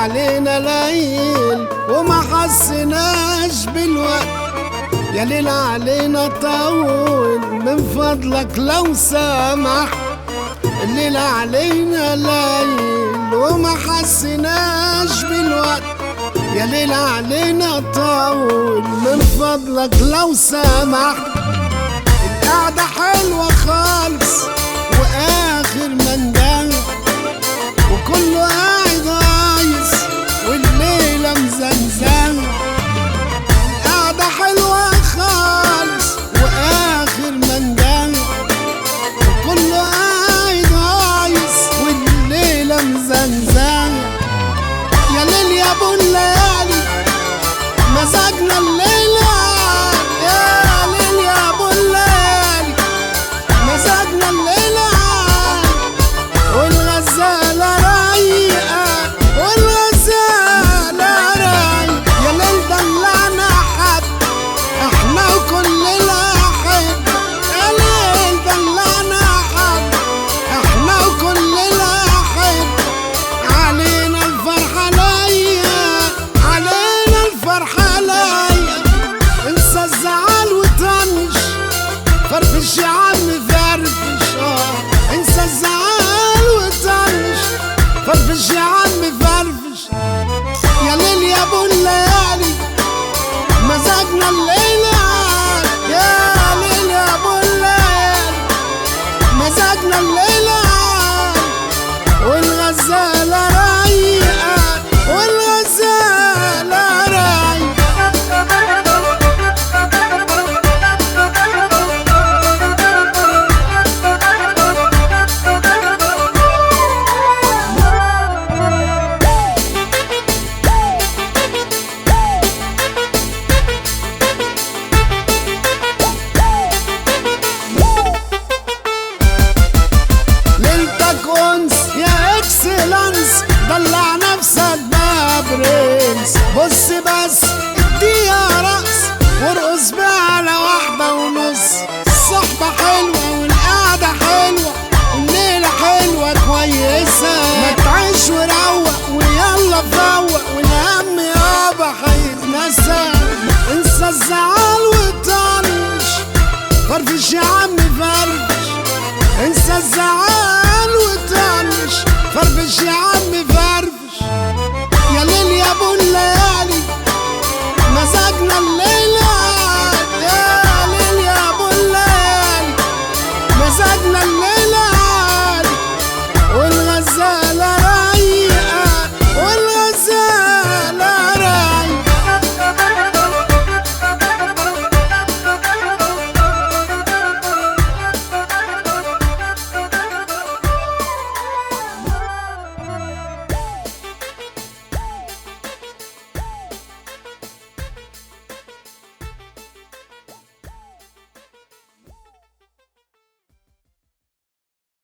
علينا ليل وما حسناش بالوقت يا ليل علينا طول من فضلك لو سمح الليل علينا ليل وما حسناش بالوقت يا ليل علينا طول من فضلك لو سمح القعدة حلوة خالص وآخر من دل وكله قاعد عايز والليلة مزنزنة القعدة حلوة خالص وآخر من دل وكله قاعد عايز والليلة مزنزنة يا ليل يا ابو الليالي مزاجنا الليلة يا ليل يا ابو الليالي مزاجنا الليلة والغزالة رايقة والغزالة رايقة يا ليل دلعنا حد احنا وكل الأحب يا ليل دلعنا حد احنا وكل الأحب علينا الفرحة ليا علينا الفرحة ليا انسى الزعل وطنش فرفش يا عم فرفش اه انسى الزعل وطنش فرفش يا عم فرفش يا ليل يا ابو الليالي مزاجنا الليلة يا ليل يا ابو الليالي مزاجنا الليلة والغزالة رايقة والغزالة رايقة ليلتك انس يا اكسلانس دلع نفسك بقى برنس بص بس اديها رقص وارقص بقى على واحدة ونص الصحبة حلوة والقعدة حلوة والليلة حلوة كويسة ما تعيش وروق ويلا فوق والهم يابا هيتنسى انسى الزعل وطنش فرفش يا عم فرفش انسى الزعل وطنش فرفش يا عم فرفش يا ليل يا ابو الليل